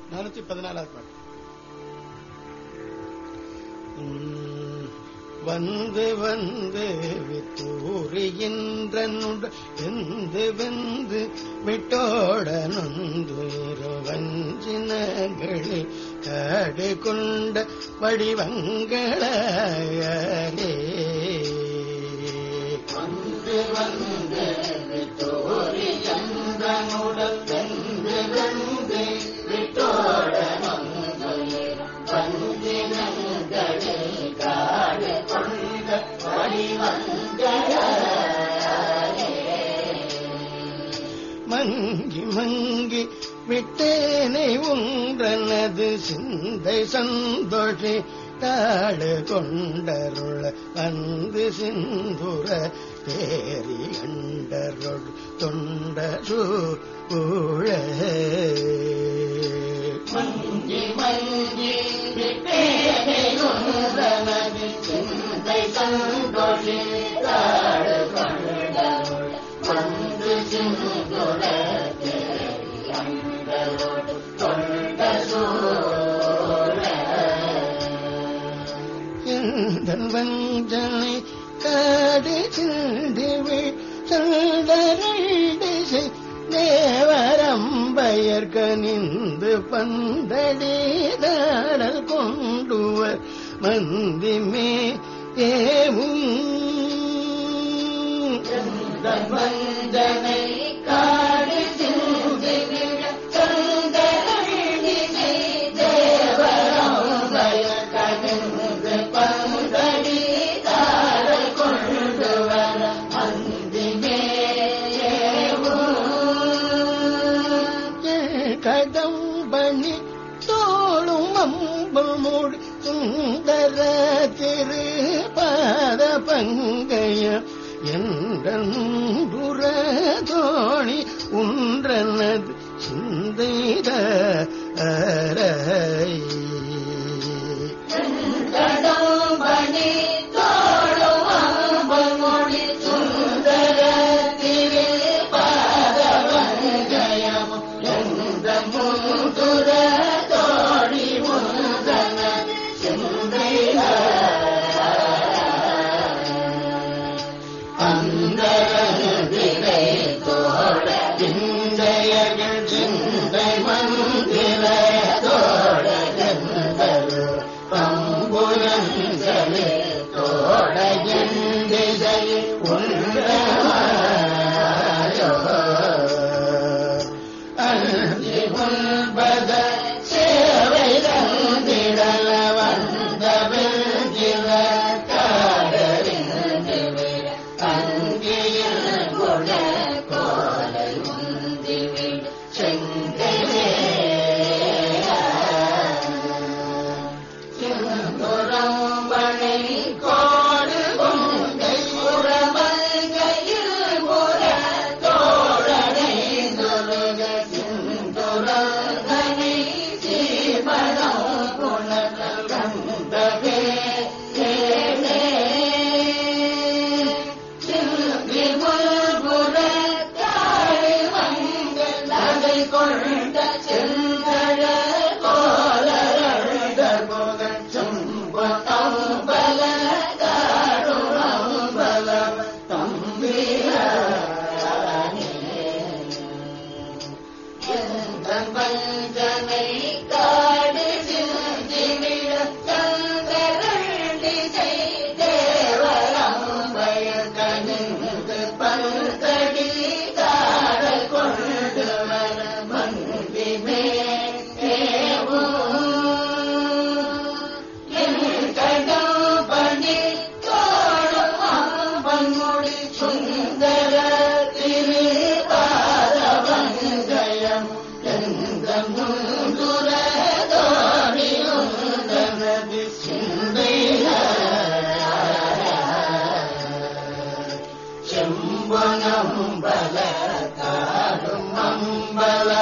நானூத்தி பதினாலாவது பாட்டு உம், வந்து வந்து வித்தூரிகின்றனுட வெந்து வெந்து விட்டோட நொந்துயிரு வஞ்சினங்களே காடு கொண்ட வடிவங்களே வந்து வந்து வித்தூரி சந்திரனுடன் வெந்து வெந்து விட்டோட நொந்துயிரு வஞ்சினங்களே காடு கொண்ட வடிவங்களே மங்கி மங்கி விட்டேனை உன்றனது சிந்தை சந்தோஷி தாழு கொண்டருள வந்து சிந்துர தேரி அண்டருள் தொண்ட சூழ மங்கி மங்கி விட்டேனை உன்றனது சிந்தை சந்தோஷி தாழு கொண்டருள் வந்து சிந்துர தேரி அண்டருள் தொண்ட சூழ எந்தன் வஞ்சனை காடு சிந்திவி சந்தரண்டு தேவரம்பயர் கனிந்து பந்தடிதாடல் கொண்டுவர் மந்திமே ஏவும் வஞ்சனை காடு சிந்திவி சந்தரண்டு தேவரம்பயர் கனிந்து பந்தடிதாடல் கொண்டுவர் மந்திமே கடம்பணி தோளும் அம்பல் மூடி சுந்தர திரு பாத பங்கைய என்றுற தோணி உன்றனது சிந்தைத கடம்பணி தோளும் அம்பல் மூடி சுந்தர திரு பாத பங்கயம் எந்த முதுர தோழி முந்தன சிந்தைய அந்தரதிரை தோட சிந்தையர்கள் சிந்தை மந்திர தோட கந்தரு பம்புரங்களே தோட எந்திசை உண்டமாயோ அஞ்சி உண்பத சேவை தந்திடல வந்த வெல்கிற காடறிந்திவே அங்கியில் குண கோலை உந்திவி செங்கலே சிந்துரம்பனை கோடு கொண்டை புறமங்கையில் புற தோழனை துருக சிந்துரங்கனை சீமனம் குணங்கள் கந்தவே கொண்ட செந்தழ கோலரழுத புகழ் செம்பல காடுரம்பல தம்பிரஞ்சனை காடு சிந்திவிட சங்கரண்டி தேவரம்பய கனிந்து பல்கடி காடல் கொண்டு வர மந்தி கடம்பணி தோடும் அம்பன்முடி சுந்தர திரு பாதவங்கயம் எந்த முந்துர தோணி உந்தனது சிந்தைய செம்பனம்பல காடும் அம்பல